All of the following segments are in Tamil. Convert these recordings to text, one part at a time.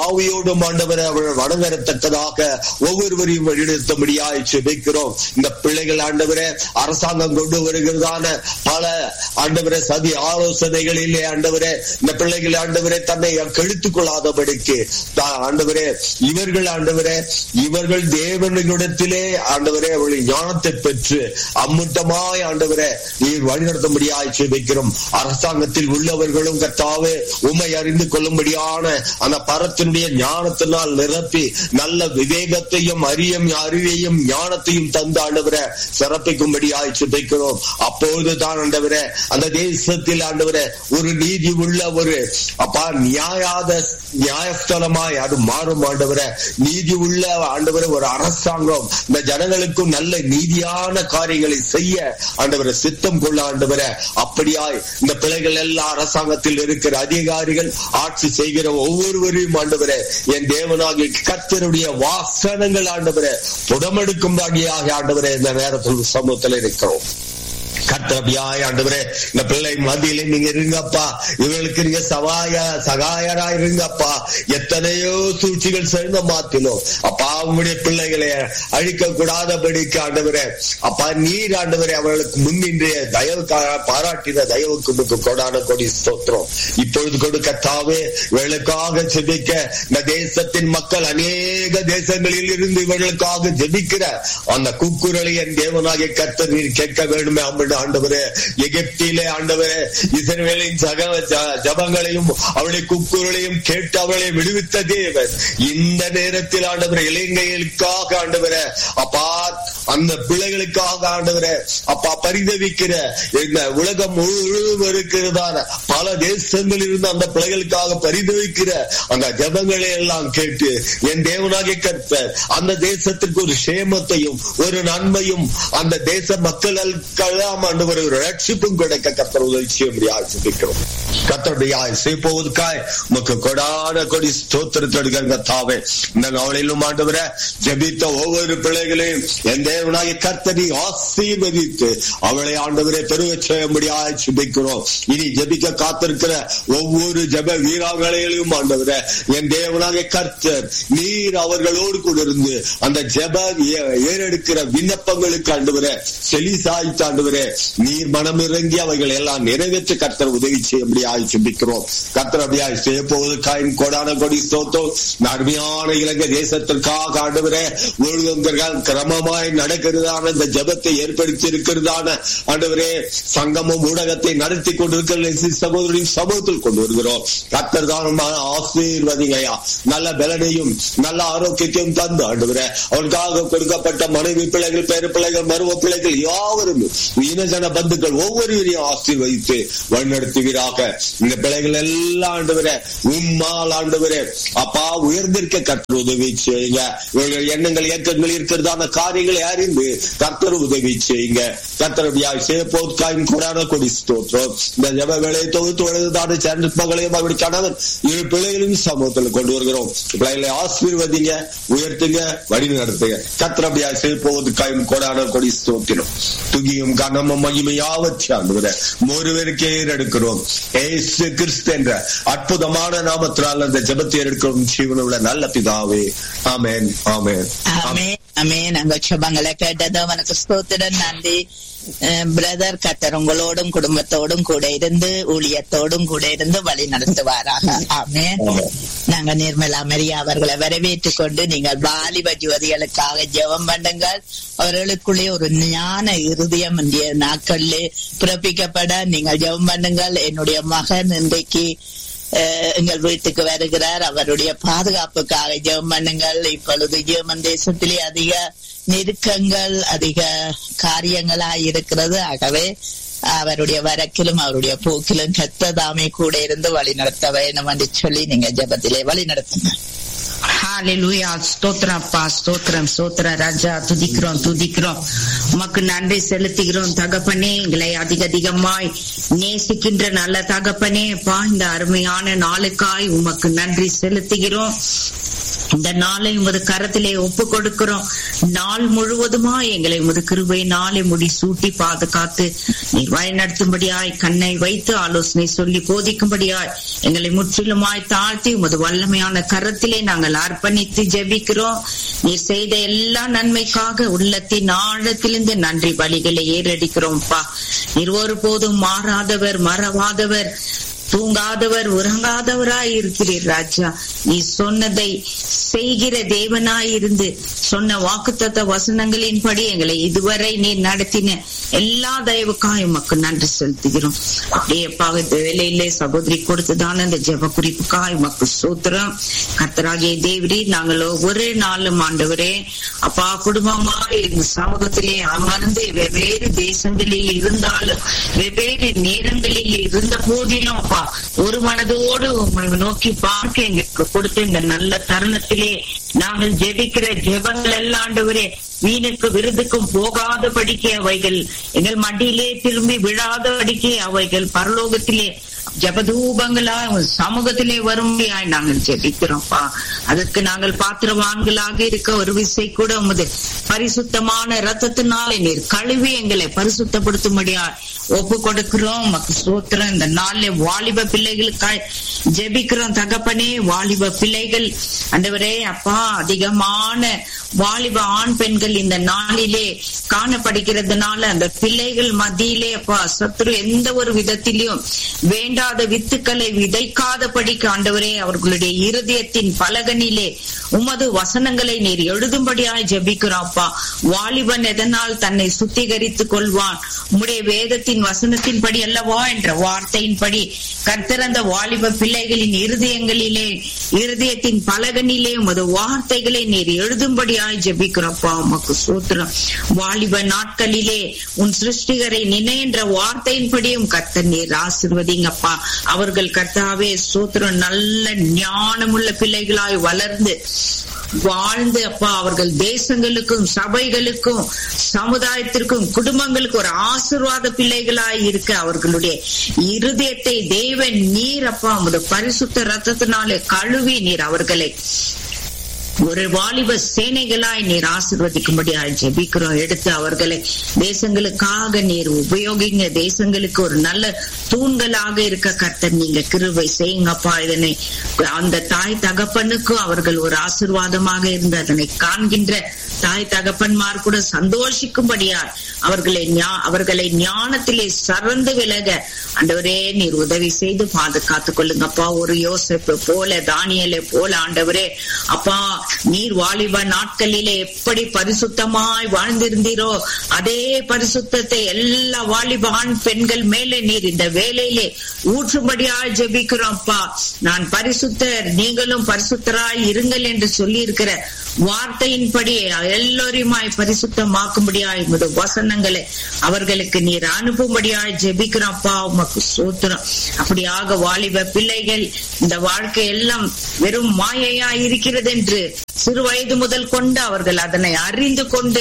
ஆவியோடும் ஆண்டவரை அவர்கள் வணங்கத்தக்கதாக ஒவ்வொருவரையும் வழிநடத்தும்படியாய் செபிக்கிறோம் இந்த பிள்ளைகள் ஆண்டவரே அரசாங்கம் கொண்டு வருகிறதான பல ஆண்டவரே சதி ஆலோசனைகளிலே ஆண்டவரே இந்த பிள்ளைகள் ஆண்டவரே தன்னை கெடுத்துக் கொள்ளாதபடிக்கு தா- ஆண்டவரே இவர்கள் ஆண்டவரே இவர்கள் தேவனிடத்திலே ஆண்டவரே அவர்கள் ஞானத்தை பெற்று அம்முட்டமாய் ஆண்டவரே நீர் வழிநடத்தும்படியாய் செபிக்கிறோம் அரசாங்கத்தில் உள்ளவர்களும் கர்த்தாவே உண்மை அறிந்து கொள்ளும்படியான அந்த பரத்தினுடைய ஞானத்தினால் நிரப்பி நல்ல விவேகத்தையும் அறியும் அறிவையும் ஞானத்தையும் தந்து ஆண்டவரே சிறப்பிக்கும்படியாய் செபிக்கிறோம் அப்பொழுதுதான் ஆண்டவரே அந்த தேசத்தில் ஆண்டவரே ஒரு நீதி உள்ள ஒரு அப்பா நியாயாத நியாயஸ்தலமாய் அது மாறும் ஆண்டவரே நீதி உள்ள ஆண்டவரே ஒரு அரசாங்கம் இந்த ஜனங்களுக்கும் நல்ல நீதியான காரியங்களை செய்ய ஆண்டவரை சித்தம் கொள்ள ஆண்டவரே அப்படியாய் இந்த பிள்ளைகள் எல்லா அரசாங்கத்தில் இருக்கிற அதிகாரிகள் ஆட்சி செய்கிற ஒவ்வொருவரையும் ஆண்டவரே என் தேவனாகிய கர்த்தருடைய வாசனங்கள் ஆண்டவரே புடமெடுக்கும்படியாக ஆண்டவரே இந்த நேரத்தில் சமூகத்தில் இருக்கிறோம் கர்த்தபியாய் ஆண்டவரே இந்த பிள்ளை மத்தியில நீங்க இருங்கப்பா இவர்களுக்கு நீங்க சகாய சகாயரா இருங்கப்பா எத்தனையோ சூழ்ச்சிகள் சேர்ந்த மாத்திலும் அப்பா உங்களுடைய பிள்ளைகளை அழிக்க கூடாதபடிக்கு ஆண்டவரே அப்பா நீர் ஆண்டவரே அவர்களுக்கு முன்னின்று தயவு பாராட்டின தயவுக்கு உமக்கு கொடான கொடி ஸ்தோத்திரம் இப்பொழுது கொடுக்கத்தாவே இவர்களுக்காக ஜெபிக்க இந்த தேசத்தின் மக்கள் அநேக தேசங்களில் இருந்து இவர்களுக்காக ஜெபிக்கிற அந்த கூக்குரலை என் தேவனாகிய கர்த்தர் நீர் கேட்க வேண்டுமே அம்மன் ஆண்டவரே எகிப்திலே ஆண்டவரே இஸ்ரவேலின் சக ஜ- ஜபங்களையும் அவளுடைய குக்குரலையும் கேட்டு அவளை விடுவித்த தேவன் இந்த நேரத்தில் ஆண்டவரே இளைஞர்களுக்காக ஆண்டவரே அப்பா அந்த பிள்ளைகளுக்காக ஆண்டவரே அப்பா பரிதவிக்கிற இந்த உலகம் முழுவதும் இருக்கிறதான பல தேசங்களில் இருந்து அந்த பிள்ளைகளுக்காக பரிதவிக்கிற அந்த ஜபங்களை எல்லாம் கேட்டு என் தேவனாகிய கர்த்தர் அந்த தேசத்திற்கு ஒரு சேமத்தையும் ஒரு நன்மையும் அந்த தேச மக்களுக்கெல்லாம் ஆண்டவர் ஒரு ரட்சிப்பும் கிடைக்க கர்த்தர் உதவி செய்ய முடியாது சிந்திக்கிறோம் கர்த்தருடைய செய்ப்போவதுக்காய் உமக்கு கொடான கொடி ஸ்தோத்திரத்தெடுக்கிற தாவே இந்த நாளிலும் ஆண்டவர ஜெபித்த ஒவ்வொரு பிள்ளைகளையும் என் தேவனாகிய கர்த்தரை ஆசீர்வதித்து அவளை ஆண்டவரை பெருக செய்ய முடியாது ஜெபிக்கிறோம் இனி ஜெபிக்க காத்திருக்கிற ஒவ்வொரு ஜெப வீராங்களையும் ஆண்டவர என் தேவனாகிய கர்த்தர் நீர் அவர்களோடு கூட இருந்து அந்த ஜெப ஏ- ஏறெடுக்கிற விண்ணப்பங்களுக்கு ஆண்டவர செலி சாய்த்து ஆண்டவரே நீர் மனம் இறங்கி அவைகள் எல்லாம் நிறைவேற்ற கர்த்தர் உதவி செய்ய முடியாது ஜெபிக்கிறோம் கர்த்தர் அப்படியாய் செய்ய போவது காயின் கொடான கொடி ஸ்தோத்தம் இந்த அருமையான இலங்கை தேசத்திற்காக ஆண்டவரே ஊழியர்கள் கிரமமாய் நடக்கிறதான இந்த ஜெபத்தை ஏற்படுத்தி இருக்கிறதான ஆண்டவரே சங்கமம் ஊடகத்தை நடத்தி கொண்டிருக்கிற இயேசு சகோதரின் சமூகத்தில் கொண்டு வருகிறோம் கர்த்தர் தான் ஆசீர்வதிங்கய்யா நல்ல பலனையும் நல்ல ஆரோக்கியத்தையும் தந்து ஆண்டவரே அவருக்காக கொடுக்கப்பட்ட மனைவி பிள்ளைகள் பேரு பிள்ளைகள் மருவ பிள்ளைகள் யாவரும் இனஜன பந்துக்கள் ஒவ்வொருவரையும் ஆசீர்வதித்து வழிநடத்துவீராக இந்த பிள்ளைகள் எல்லாம் ஆண்டவரே உம்மால் ஆண்டவரே அப்பா உயர்ந்திருக்க கர்த்தர் உதவி செய்யுங்க இவர்கள் எண்ணங்கள் இயக்கங்கள் இருக்கிறதான காரியங்களை அறிந்து கர்த்தர் உதவி செய்யுங்க கர்த்தரடியாய் சேப்போத்காயின் கொடான கொடி ஸ்தோத்திரம் இந்த ஜப வேலையை தொகுத்து வழங்குதான சேர்ந்த மகளையும் அவருடைய கணவன் இரு பிள்ளைகளையும் சமூகத்தில் கொண்டு வருகிறோம் பிள்ளைகளை ஆசீர்வதிங்க உயர்த்துங்க வழி நடத்துங்க கர்த்தரடியாய் சேப்போத்காயும் கொடான கொடி ஸ்தோத்திரம் துகியும் கனமும் மகிமையாவற்றி ஆண்டு ஒருவருக்கே எடுக்கிறோம் ஏசு கிறிஸ்து என்ற அற்புதமான நாமத்தினால் அந்த ஜெபத்தை எடுக்கிறோம் ஜீவனுள்ள நல்ல பிதாவே ஆமென் ஆமென் ஆமே ஆமே நாங்க சுபங்களை கேட்டது அவனுக்கு ஸ்தோத்திரம் நன்றி பிரதர் கத்தர் உங்களோடும் குடும்பத்தோடும் கூட இருந்து ஊழியத்தோடும் கூட இருந்து வழி நடத்துவாராக ஆமே ஆமென். நாங்க நிர்மலா மரியா அவர்களை வரவேற்றுக் கொண்டு நீங்கள் வாலிப ஜோதிகளுக்காக ஜெபம் பண்ணுங்கள் அவர்களுக்குள்ளே ஒரு ஞான இருதயம் இன்றைய நாட்களிலே பிறப்பிக்கப்பட நீங்கள் ஜெபம் பண்ணுங்கள் என்னுடைய மகன் இன்றைக்கு அஹ், எங்கள் வீட்டுக்கு வருகிறார் அவருடைய பாதுகாப்புக்காக ஜெபம் பண்ணுங்கள் இப்பொழுது ஜெர்மன் தேசத்திலே அதிக நெருக்கங்கள் அதிக காரியங்களாய் இருக்கிறது ஆகவே அவருடைய வரக்கிலும் அவருடைய போக்கிலும் கத்ததாமே கூட இருந்து வழி நடத்த வேண்டும் என்று சொல்லி நீங்க ஜெபத்திலே வழி நடத்துங்க ஹalleluya ஸ்தோத்திரம் அப்பா ஸ்தோத்திரம் ஸ்தோத்திர ராஜா துதிக்கிறோம் துதிக்கிறோம் உமக்கு நன்றி செலுத்துகிறோம் தகப்பனே எங்களை அதிக அதிகமாய் நேசிக்கின்ற நல்ல தகப்பனே அப்பா இந்த அருமையான நாளுக்காய் உமக்கு நன்றி செலுத்துகிறோம் இந்த நாளை உமது கரத்திலே ஒப்பு கொடுக்கிறோம் நாள் முழுவதுமா எங்களை உமது கிருபை நாளை முடி சூட்டி பாதுகாத்து நீர் வழிநடத்தும்படியாய் கண்ணை வைத்து ஆலோசனை சொல்லி போதிக்கும்படியாய் எங்களை முற்றிலுமாய் தாழ்த்தி உமது வல்லமையான கரத்திலே நாங்கள் அர்ப்பணித்து ஜெபிக்கிறோம் நீர் செய்த எல்லா நன்மைக்காக உள்ளத்தின் ஆழத்திலிருந்து நன்றி பலிகளை ஏறடிக்கிறோம்ப்பா நீர் ஒருபோதும் மாறாதவர் மறவாதவர் தூங்காதவர் உறங்காதவராய் இருக்கிறீர் ராஜா நீ சொன்னதை செய்கிற தேவனாய் இருந்து சொன்ன வாக்குத்தத்த வசனங்களின்படி எங்களை இதுவரை நீ நடத்தின எல்லா தயவுக்காய் உமக்கு நன்றி செலுத்துகிறோம் அப்படியேப்பா இந்த வேலையிலே சகோதரி கொடுத்ததான இந்த ஜெப குறிப்புக்காய் உமக்கு சூத்திரம் கத்தராகிய தேவரி நாங்கள் ஒவ்வொரு நாளும் ஆண்டவரே அப்பா குடும்பமாக இந்த சமூகத்திலே அமர்ந்து வெவ்வேறு தேசங்களில் இருந்தாலும் வெவ்வேறு நேரங்களில் இருந்த போதிலும் அப்பா ஒரு மனதோடு உங்களை நோக்கி பார்க்க எங்களுக்கு கொடுத்த இந்த நல்ல தருணத்திலே நாங்கள் ஜெபிக்கிற ஜெபங்கள் எல்லாம் ஆண்டவரே வீணுக்கு விருதுக்கும் போகாதபடிக்கு அவைகள் எங்கள் மடியிலே திரும்பி விழாதபடிக்கு அவைகள் பரலோகத்திலே ஜபதூபங்களா சமூகத்திலே வரும்படியாய் நாங்கள் ஜெபிக்கிறோம்ப்பா அதற்கு நாங்கள் பாத்திரவான்களாக இருக்க ஒரு விசை கூட உமது பரிசுத்தமான ரத்தத்தினாலே நீர் கழுவி எங்களை பரிசுத்தப்படுத்தும்படியா ஒப்பு கொடுக்கிறோம் உமக்கு சோத்திரம் இந்த நாளிலே வாலிப பிள்ளைகளுக்காய் ஜெபிக்கிறோம் தகப்பனே வாலிப பிள்ளைகள் அண்டவரே அப்பா அதிகமான வாலிப ஆண் பெண்கள் இந்த நாளிலே காணப்படுகிறதுனால அந்த பிள்ளைகள் மத்தியிலே அப்பா சத்ரு எந்த ஒரு விதத்திலும் வேண்டாத வித்துக்களை விதைக்காதபடிக்கு ஆண்டவரே அவர்களுடைய இருதயத்தின் பலகனிலே உமது வசனங்களை நீர் எழுதும்படியாய் ஜெபிக்கிறோம்ப்பா வாலிபன் எதனால் தன்னை சுத்திகரித்துக் கொள்வான் உம்முடைய வேதத்தின் வசனத்தின்படி அல்லவா என்ற வார்த்தையின்படி கர்த்தரந்த வாலிப பிள்ளைகளின் இருதயங்களிலே இருதயத்தின் பலகனிலே உமது வார்த்தைகளை நீர் எழுதும்படியாய் ஜெபிக்கிறோம்ப்பா உமக்கு சூத்திரம் வாலிப நாட்களிலே உன் சிருஷ்டிகரை நினைன்ற வார்த்தையின்படியும் கர்த்தர் நீர் ஆசிர்வதிங்கப்பா அவர்கள் கர்த்தாவே சூத்திரம் நல்ல ஞானமுள்ள பிள்ளைகளாய் வளர்ந்து வாழ்ந்து அப்பா அவர்கள் தேசங்களுக்கும் சபைகளுக்கும் சமுதாயத்திற்கும் குடும்பங்களுக்கும் ஒரு ஆசிர்வாத பிள்ளைகளாய் இருக்க அவர்களுடைய இருதயத்தை தேவன் நீர் அப்பா உமது பரிசுத்த ரத்தத்தினாலே கழுவி நீர் அவர்களை ஒரு வாலிப சேனைகளாய் நீர் ஆசிர்வதிக்கும்படியாய் ஜெபிக்கிறோம் எடுத்து அவர்களை தேசங்களுக்காக நீர் உபயோகிங்க தேசங்களுக்கு ஒரு நல்ல தூண்களாக இருக்க கர்த்தர் நீங்க கிருவை செய்யுங்கப்பா இதனை அந்த தாய் தகப்பனுக்கும் அவர்கள் ஒரு ஆசிர்வாதமாக இருந்து அதனை காண்கின்ற தாய் தகப்பன்மார் கூட சந்தோஷிக்கும்படியார் அவர்களை அவர்களை ஞானத்திலே சறந்து விலக ஆண்டவரே நீர் உதவி செய்து பாதுகாத்துக் கொள்ளுங்கப்பா ஒரு யோசிப்பு போல தானியலை போல ஆண்டவரே அப்பா நீர் வாலிப நாட்களிலே எப்படி பரிசுத்தமாய் வாழ்ந்திருந்தீரோ அதே பரிசுத்தத்தை எல்லா வாலிப ஆண் பெண்கள் மேலே நீர் இந்த வேலையிலே ஊற்றும்படியாய் ஜெபிக்கிறோம்ப்பா நான் பரிசுத்தர் நீங்களும் பரிசுத்தராய் இருங்கள் என்று சொல்லி இருக்கிற வார்த்தையின்படி எல்லோரையுமாய் பரிசுத்தமாக்கும்படியாய் உமது வசனங்களை அவர்களுக்கு நீர் அனுப்பும்படியாய் ஜெபிக்கிறோம்ப்பா உமக்கு சூத்திரம் அப்படியாக வாலிப பிள்ளைகள் இந்த வாழ்க்கை எல்லாம் வெறும் மாயையா இருக்கிறது என்று சிறு வயது முதல் கொண்டு அவர்கள் அதனை அறிந்து கொண்டு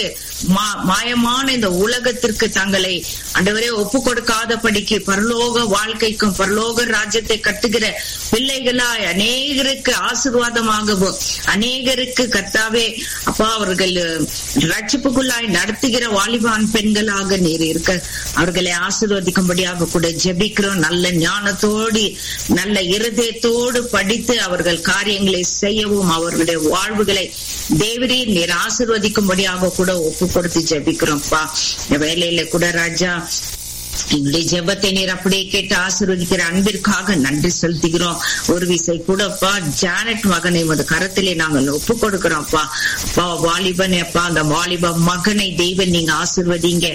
மாயமான இந்த உலகத்திற்கு தங்களை அண்டவரே ஒப்பு கொடுக்காதபடிக்கு பரலோக வாழ்க்கைக்கும் பரலோக ராஜ்யத்தை கட்டுகிற பிள்ளைகளாய் அநேகருக்கு ஆசிர்வாதமாகவும் அநேகருக்கு கர்த்தாவே அப்பா அவர்கள் ரட்சிப்புக்குள்ளாய் நடத்துகிற வாலிபான் பெண்களாக நீர் இருக்க அவர்களை ஆசிர்வதிக்கும்படியாக கூட ஜெபிக்கிறோம் நல்ல ஞானத்தோடு நல்ல இருதயத்தோடு படித்து அவர்கள் காரியங்களை செய்யவும் அவர்களுடைய வாழ்வுகளை தேவரீர் நீர் ஆசிர்வதிக்கும்படியாக கூட ஒப்பு கொடுத்து ஜெபிக்கிறோம்ப்பா இந்த வேலையில கூட ராஜா எங்களுடைய ஜெபத்தை நீர் அப்படியே கேட்டு ஆசீர்வதிக்கிற அன்பிற்காக நன்றி செலுத்துகிறோம் ஒரு விசை கூடப்பா ஜானட் மகனை உமது கரத்திலே நாங்கள் ஒப்பு கொடுக்கிறோம்ப்பா அப்பா வாலிபன் அப்பா அந்த வாலிப மகனை தெய்வன் நீங்க ஆசிர்வதிங்க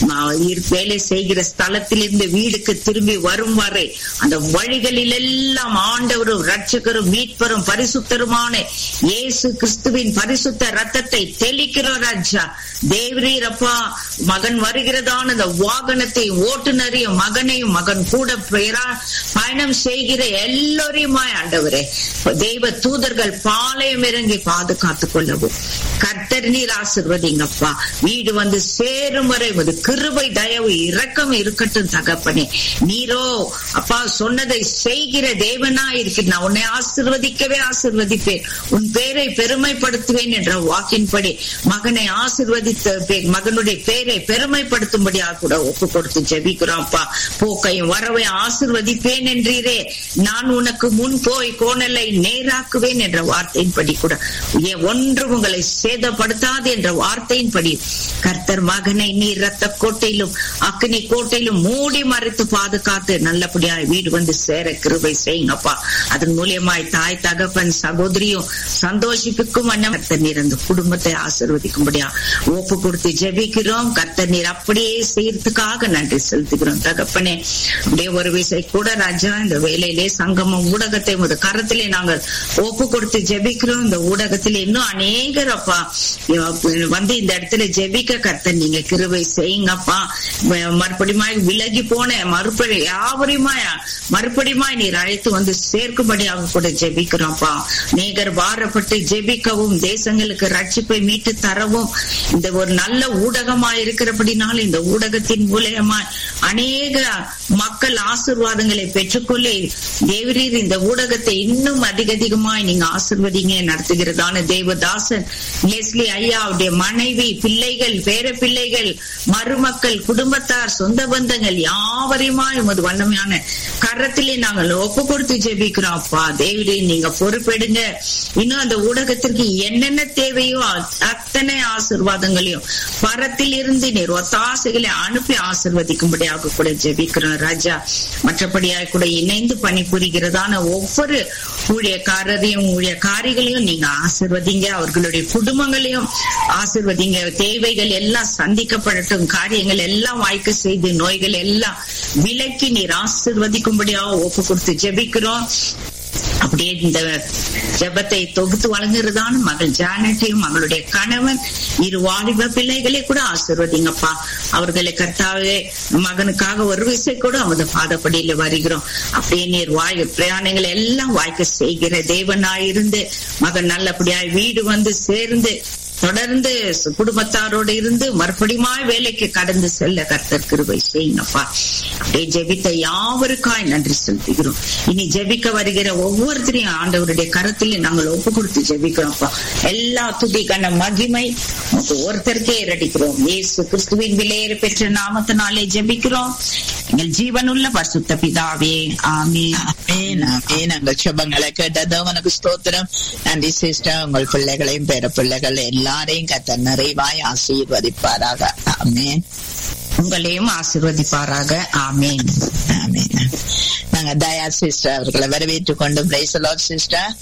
வேலை செய்கிற ஸ்தலத்திலிருந்து வீடுக்கு திரும்பி வரும் வரை அந்த வழிகளில் எல்லாம் ஆண்டவரும் ரட்சகரும் மீட்பரும் பரிசுத்தருமான இயேசு கிறிஸ்துவின் பரிசுத்த ரத்தத்தை தெளிக்கிறோம் ராஜா தேவரீர் அப்பா மகன் வருகிறதான அந்த வாகனத்தை ஓட்டுநரையும் மகனையும் மகன் கூட பெயரா பயணம் செய்கிற எல்லோரையுமாய் ஆண்டவரே தெய்வ தூதர்கள் பாளையம் இறங்கி பாதுகாத்துக் கொள்ளவும் கர்த்தர் நீர் ஆசிர்வதிங்கப்பா வீடு வந்து சேரும் வரை உமது கிருபை தயவு இரக்கம் இருக்கட்டும் தகப்பனே நீரோ அப்பா சொன்னதை செய்கிற தேவனா இருக்கிற நான் உன்னை ஆசிர்வதிக்கவே ஆசிர்வதிப்பேன் உன் பேரை பெருமைப்படுத்துவேன் என்ற வாக்கின்படி மகனை ஆசிர்வதித்த பே- மகனுடைய பேரை பெருமைப்படுத்தும்படியாக கூட ஒப்பு கொடுத்து ஜெபிக்கிறோம்ப்பா போக்கையும் வரவை ஆசிர்வதிப்பேன் என்றீரே நான் உனக்கு முன் போய் கோணலை நேராக்குவேன் என்ற வார்த்தையின்படி கூட ஏ- ஒன்றும் உங்களை சேதப்படுத்தாது என்ற வார்த்தையின்படி கர்த்தர் மகனை நீர் ரத்த கோட்டையிலும் அக்னி கோட்டையிலும் மூடி மறைத்து பாதுகாத்து நல்லபடியாய் வீடு வந்து சேர கிருபை செய்யுங்கப்பா அதன் மூலியமாய் தாய் தகப்பன் சகோதரியும் சந்தோஷிப்புக்கும் வண்ணம் கர்த்தர் நீர் அந்த குடும்பத்தை ஆசீர்வதிக்கும்படியா ஒப்பு கொடுத்து ஜெபிக்கிறோம் கர்த்தர் நீர் அப்படியே செய்யறதுக்காக நன்றி செலுத்துகிறோம் தகப்பனே அப்படியே ஒரு விசை கூட ராஜா இந்த வேலையிலே சங்கமம் ஊடகத்தை உமது கரத்திலே நாங்கள் ஒப்பு கொடுத்து ஜெபிக்கிறோம் இந்த ஊடகத்திலே இன்னும் அநேகர் அப்பா வந்து இந்த இடத்துல ஜெபிக்க கர்த்தர் நீங்க கிருபை செய்யுங்கப்பா ம- மறுபடியுமாய் விலகி போன மறுபடி யாவரையுமாய் மறுபடியுமாய் நீர் அழைத்து வந்து சேர்க்கும்படியாக கூட ஜெபிக்கிறோம்ப்பா நேகர் பாரப்பட்டு ஜெபிக்கவும் தேசங்களுக்கு ரட்சிப்பை மீட்டு தரவும் இந்த ஒரு நல்ல ஊடகமா இருக்கிறபடினால இந்த ஊடகத்தின் மூலியமாய் அநேக மக்கள் ஆசிர்வாதங்களை பெற்றுக்கொள்ளி தேவரீர் இந்த ஊடகத்தை இன்னும் அதிக அதிகமாய் நீங்க ஆசிர்வதிங்க நடத்துகிறதான தேவதாசன் லெஸ்லி ஐயா அவருடைய மனைவி பிள்ளைகள் பேர பிள்ளைகள் மருமக்கள் குடும்பத்தார் சொந்த பந்தங்கள் யாவரையுமாய் உமது வல்லமையான கரத்திலே நாங்கள் ஒப்பு கொடுத்து ஜெபிக்கிறோம் அப்பா தேவரே நீங்க பொறுப்பெடுங்க இன்னும் அந்த ஊடகத்திற்கு என்னென்ன தேவையோ அ- அத்தனை ஆசிர்வாதங்களையும் பரத்தில் இருந்து நீர் ஒத்தாசைகளை அனுப்பி ஆசிர்வதிக்கும்படியாக கூட ஜெபிக்கிறோம் ராஜா மற்றபடியாக கூட இணைந்து பணிபுரிகிறதான ஒவ்வொரு ஊழியக்காரரையும் ஊழியக்காரிகளையும் நீங்க ஆசிர்வதிங்க அவர்களுடைய குடும்பங்களையும் ஆசிர்வதிங்க தேவைகள் எல்லாம் சந்திக்கப்படட்டும் காரியங்கள் எல்லாம் வாய்க்க செய்து நோய்கள் எல்லாம் விலக்கி நீர் ஆசிர்வதிக்கும்படியாக ஒப்பு கொடுத்து ஜெபிக்கிறோம் அப்படியே இந்த ஜெபத்தை தொகுத்து வழங்குறதான மகள் ஜானட்டையும் மகளுடைய கணவன் இரு வாலிப பிள்ளைகளை கூட ஆசிர்வதிங்கப்பா அவர்களை கர்த்தாவே மகனுக்காக ஒரு விசை கூட அவரது பாதப்படியில வருகிறோம் அப்படியே நீர் வாய் பிரயாணங்களை எல்லாம் வாய்க்க செய்கிற தேவனாயிருந்து மகன் நல்லபடியாய் வீடு வந்து சேர்ந்து தொடர்ந்து சு- குடும்பத்தாரோடு இருந்து மறுபடியுமாய் வேலைக்கு கடந்து செல்ல கர்த்தர் கிருபை செய்யுங்கப்பா அப்படியே ஜெபித்த யாவருக்காய் நன்றி செலுத்துகிறோம் இனி ஜெபிக்க வருகிற ஒவ்வொருத்தரையும் ஆண்டவருடைய கரத்திலே நாங்கள் ஒப்பு கொடுத்து ஜெபிக்கிறோம்ப்பா எல்லா துதி கன மகிமை உமக்கு ஒருத்தருக்கே இரடிக்கிறோம் இயேசு கிறிஸ்துவின் விலையேற பெற்ற நாமத்தினாலே ஜெபிக்கிறோம் எங்கள் ஜீவனுள்ள பரிசுத்த பிதாவே ஆமே ஆமென், ஆமென். உங்கள் சுபங்களை கேட்டது உனக்கு ஸ்தோத்திரம் நன்றி சிஸ்டர் உங்கள் பிள்ளைகளையும் பேர பிள்ளைகள் எல்லாரையும் கத்த நிறைவாய் ஆசீர்வதிப்பாராக ஆமென் உங்களையும் ஆசிர்வதிப்பாராக ஆமேன் ஆமென் நாங்க தயா சிஸ்டர் அவர்களை வரவேற்றுக் கொண்டு பிரைசலாட் சிஸ்டர்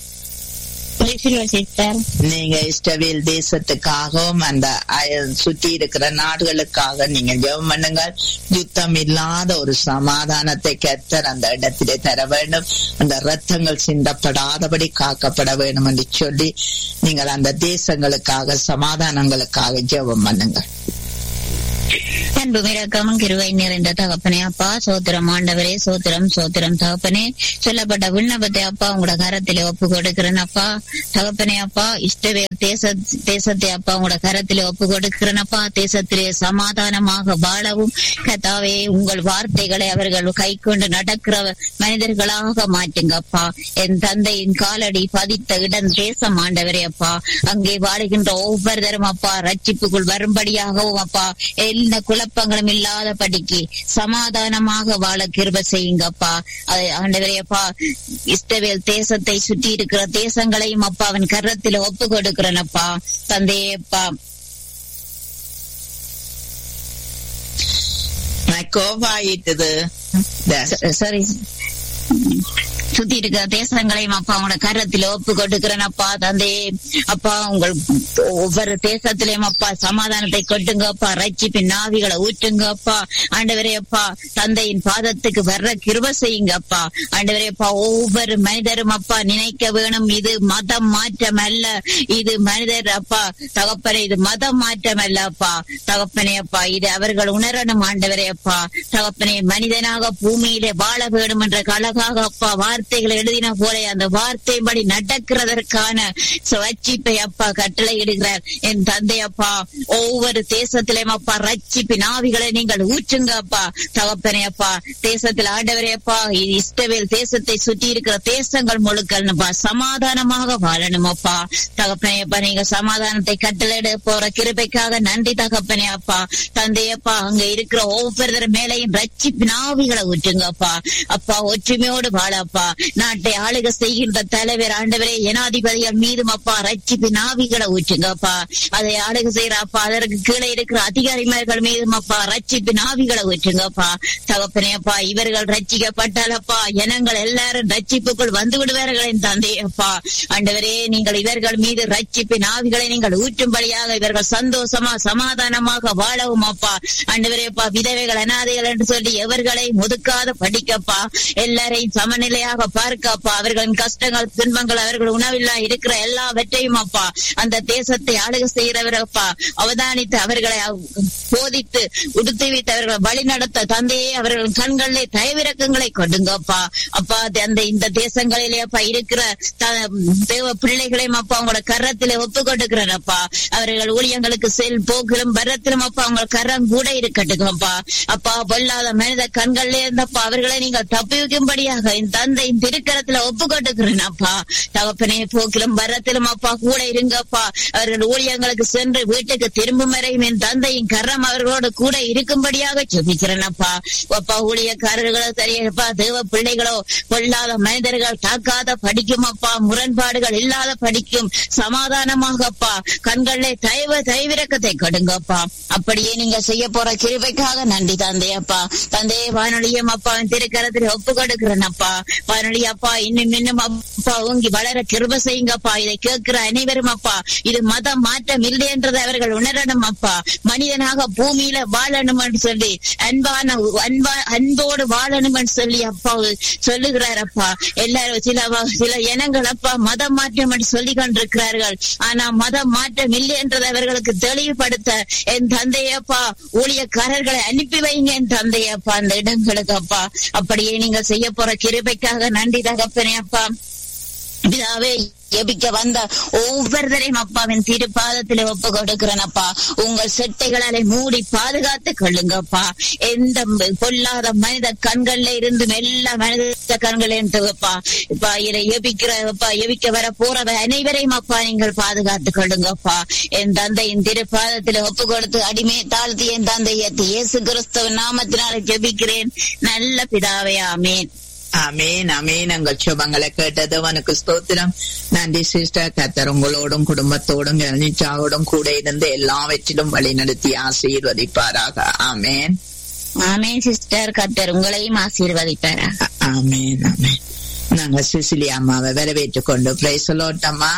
சிஸ்டர் நீங்க இஸ்ரவேல் தேசத்துக்காகவும் அந்த அயல் சுற்றி இருக்கிற நாடுகளுக்காக நீங்க ஜெபம் பண்ணுங்கள் யுத்தம் இல்லாத ஒரு சமாதானத்தை கத்தர் அந்த இடத்திலே தர வேண்டும் அந்த ரத்தங்கள் சிந்தப்படாதபடி காக்கப்பட வேண்டும் என்று சொல்லி நீங்கள் அந்த தேசங்களுக்காக சமாதானங்களுக்காக ஜெபம் பண்ணுங்கள் அன்பு இறக்கமும் கிருவை நிறைந்த தகப்பனே அப்பா சோத்திரம் ஆண்டவரே சோத்திரம் சோத்திரம் தகப்பனே சொல்லப்பட்ட விண்ணப்பத்தை அப்பா உங்களோட கரத்திலே ஒப்பு கொடுக்கிறேன் அப்பா தகப்பனே அப்பா இஷ்டவே தேச தேசத்தை அப்பா உங்களோட கரத்திலே ஒப்பு கொடுக்கிறேன் அப்பா தேசத்திலே சமாதானமாக வாழவும் கத்தாவே உங்கள் வார்த்தைகளை அவர்கள் கை கொண்டு நடக்கிற மனிதர்களாக மாற்றுங்கப்பா என் தந்தையின் காலடி பதித்த இடம் தேசம் ஆண்டவரே அப்பா அங்கே வாழுகின்ற ஒவ்வொருத்தரும் அப்பா ரட்சிப்புக்குள் வரும்படியாகவும் அப்பா எந்த குழப்பங்களும் இல்லாதபடிக்கு சமாதானமாக வாழ கிருப செய்யுங்கப்பா அது ஆண்டவரே அப்பா இஸ்ரவேல் தேசத்தை சுற்றி இருக்கிற தேசங்களையும் அப்பா அவன் கரத்தில் ஒப்பு கொடுக்கிறனப்பா தந்தையே அப்பா கோவாயிட்டது சரி சுத்தி இருக்கிற தேசங்களையும் அப்பா உங்களோட கரத்துல ஒப்பு கொடுக்கிறேன் அப்பா தந்தை அப்பா உங்கள் ஒவ்வொரு தேசத்திலையும் அப்பா சமாதானத்தை கொட்டுங்க அப்பா ரட்சிப்பின் நாவிகளை ஊற்றுங்க அப்பா ஆண்டவரே அப்பா தந்தையின் பாதத்துக்கு வர்ற கிருப செய்யுங்க அப்பா ஆண்டவரே அப்பா ஒவ்வொரு மனிதரும் அப்பா நினைக்க வேணும் இது மதம் மாற்றம் அல்ல இது மனிதர் அப்பா தகப்பனே இது மதம் மாற்றம் அல்ல அப்பா தகப்பனே அப்பா இது அவர்கள் உணரணும் ஆண்டவரே அப்பா தகப்பனே மனிதனாக பூமியிலே வாழ வேண்டும் என்ற அழகாக அப்பா வார்த்தைகளை எழுதின போல அந்த வார்த்தைப்படி நடக்கிறதற்கான ரட்சிப்பை அப்பா கட்டளை இடுகிறார் என் தந்தை அப்பா ஒவ்வொரு தேசத்திலையும் அப்பா ரட்சிப்பின் ஆவிகளை நீங்கள் ஊற்றுங்க அப்பா தகப்பனே அப்பா தேசத்தில் ஆண்டவரே அப்பா இது இஸ்ரவேல் தேசத்தை சுற்றி இருக்கிற தேசங்கள் முழுக்கல்னுப்பா சமாதானமாக வாழணும் அப்பா தகப்பனே அப்பா நீங்க சமாதானத்தை கட்டளையிட போற கிருபைக்காக நன்றி தகப்பனே அப்பா தந்தையப்பா அங்க இருக்கிற ஒவ்வொருத்தர் மேலையும் ரட்சிப்பின் ஆவிகளை ஊற்றுங்கப்பா அப்பா ஒற்றுமையோடு வாழப்பா நாட்டை ஆளுக செய்கின்ற தலைவர் ஆண்டவரே ஜனாதிபதிகள் மீதும் அப்பா ரட்சிப்பின் ஆவிகளை ஊற்றுங்கப்பா அதை ஆளுக செய்யற அப்பா அதற்கு கீழே இருக்கிற அதிகாரிமார்கள் மீதும் அப்பா ரட்சிப்பின் ஆவிகளை ஊற்றுங்கப்பா தகப்பனே அப்பா இவர்கள் ரட்சிக்கப்பட்டால் அப்பா ஜனங்கள் எல்லாரும் ரட்சிப்புக்குள் வந்து விடுவார்கள் என் தந்தை அப்பா ஆண்டவரே நீங்கள் இவர்கள் மீது ரட்சிப்பின் ஆவிகளை நீங்கள் ஊற்றும்படியாக இவர்கள் சந்தோஷமா சமாதானமாக வாழவும் அப்பா ஆண்டவரே அப்பா விதவைகள் அனாதைகள் என்று சொல்லி எவர்களை முதுக்காத படிக்கப்பா எல்லாரையும் சமநிலையாக பார்க்கப்பா அவர்களின் கஷ்டங்கள் துன்பங்கள் அவர்கள் உணவில்லா இருக்கிற எல்லாவற்றையும் அப்பா அந்த தேசத்தை ஆளுக செய்கிறவர் அப்பா அவதானித்து அவர்களை போதித்து உடுத்தி வைத்து அவர்களை வழி நடத்த தந்தையே அவர்களின் கண்களிலே தயவிறக்கங்களை கொடுங்கப்பா அப்பா அந்த இந்த தேசங்களிலே அப்பா இருக்கிற தேவ பிள்ளைகளையும் அப்பா உங்களோட கரத்திலே ஒப்பு கொடுக்கிறப்பா அவர்கள் ஊழியங்களுக்கு செல் போக்கிலும் வரத்திலும் அப்பா அவங்க கரம் கூட இருக்கட்டுங்கப்பா அப்பா பொல்லாத மனித கண்கள்ல இருந்தப்பா அவர்களை நீங்கள் தப்பி வைக்கும்படியாக என் தந்தையின் திருக்கரத்துல ஒப்பு கொடுக்கிறேன் அப்பா தகப்பனே போக்கிலும் வரத்திலும் அப்பா கூட இருங்கப்பா அவர்கள் ஊழியங்களுக்கு சென்று வீட்டுக்கு திரும்பும் வரையும் என் தந்தையின் கரம் அவர்களோடு கூட இருக்கும்படியாக ஜெபிக்கிறேன் அப்பா அப்பா ஊழியக்காரர்களோ சரியப்பா தேவ பிள்ளைகளோ பொல்லாத மனிதர்கள் தாக்காத படிக்கும் அப்பா முரண்பாடுகள் இல்லாத படிக்கும் சமாதானமாகப்பா கண்களே தயவு தயவிறக்கத்தை கொடுங்கப்பா அப்படியே நீங்க செய்ய போற கிருபைக்காக நன்றி தந்தை அப்பா தந்தையே வானொலியும் அப்பாவின் திருக்கரத்தில் ஒப்பு கொடுக்கிறேன் அப்பா வானொலி அப்பா இன்னும் இன்னும் அப்பா ஓங்கி வளர கிருப செய்யுங்கப்பா இதை கேட்கிற அனைவரும் அப்பா இது மதம் மாற்றம் இல்லை என்றதை அவர்கள் உணரணும் அப்பா மனிதனாக பூமியில வாழணும் என்று சொல்லி அன்பான அன்பா அன்போடு வாழணும் என்று சொல்லி அப்பா சொல்லுகிறார் அப்பா எல்லாரும் சில சில இனங்கள் அப்பா மதம் மாற்றம் என்று சொல்லி கொண்டிருக்கிறார்கள் ஆனா மதம் மாற்றம் இல்லை என்றதை அவர்களுக்கு தெளிவுபடுத்த என் தந்தையப்பா ஊழியக்காரர்களை அனுப்பி வைங்க என் தந்தையப்பா அந்த இடங்களுக்கு அப்பா அப்படியே நீங்க செய்ய போற கிருபைக்காக நன்றி தகப்பனே அப்பா பிதாவே எபிக்க வந்த ஒவ்வொருத்தரையும் அப்பாவின் திருப்பாதத்திலே ஒப்பு கொடுக்கிறேன் அப்பா உங்கள் செட்டைகளாலே மூடி பாதுகாத்து கொள்ளுங்கப்பா எந்த பொல்லாத மனித கண்கள்ல இருந்து எல்லா மனித கண்கள் இருந்துப்பா இப்பா இதை எபிக்கிறப்பா எபிக்க வர போறவ அனைவரையும் அப்பா நீங்கள் பாதுகாத்து கொள்ளுங்கப்பா என் தந்தையின் திருப்பாதத்திலே ஒப்பு கொடுத்து அடிமை தாழ்த்தி என் தந்தை இயேசு கிறிஸ்தவ நாமத்தினால ஜெபிக்கிறேன் நல்ல பிதாவே ஆமேன் அமேன் அமேன் எங்கள் சுபங்களை கேட்டது உனக்கு ஸ்தோத்திரம் நன்றி சிஸ்டர் கத்தர் உங்களோடும் குடும்பத்தோடும் நிச்சாவோடும் கூட இருந்து எல்லாவற்றிலும் வழி நடத்தி ஆசீர்வதிப்பாராக ஆமேன் ஆமேன் சிஸ்டர் கத்தர் உங்களையும் ஆசீர்வதிப்பாரா ஆமேன் ஆமேன் நாங்க சிசிலி அம்மாவை வரவேற்றுக் கொண்டு பிரைசலோட்டம்மா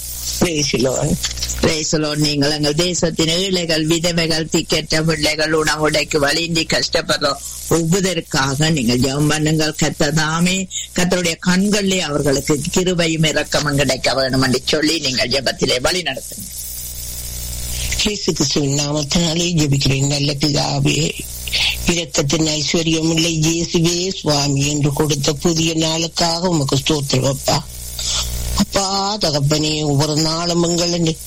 பிரேசலோ நீங்கள் எங்கள் தேசத்தின் ஏழைகள் விதவைகள் திக்கற்ற பிள்ளைகள் உணவுடைக்கு வழிந்தி கஷ்டப்படுறோம் ஒவ்வொருவருக்காக நீங்கள் ஜெபம் பண்ணுங்கள் கத்ததாமே கத்தருடைய கண்களிலே அவர்களுக்கு கிருபையும் இறக்கமும் கிடைக்க வேணும் என்று சொல்லி நீங்கள் ஜெபத்திலே வழி நடத்துங்க இயேசு கிறிஸ்துவின் நாமத்தினாலே ஜெபிக்கிறேன் நல்ல பிதாவே இரக்கத்தின் ஐஸ்வர்யம் இல்லை இயேசுவே சுவாமி என்று கொடுத்த புதிய நாளுக்காக உமக்கு ஸ்தோத்திரம் அப்பா அப்பா தகப்பனே ஒவ்வொரு நாளும் எங்களை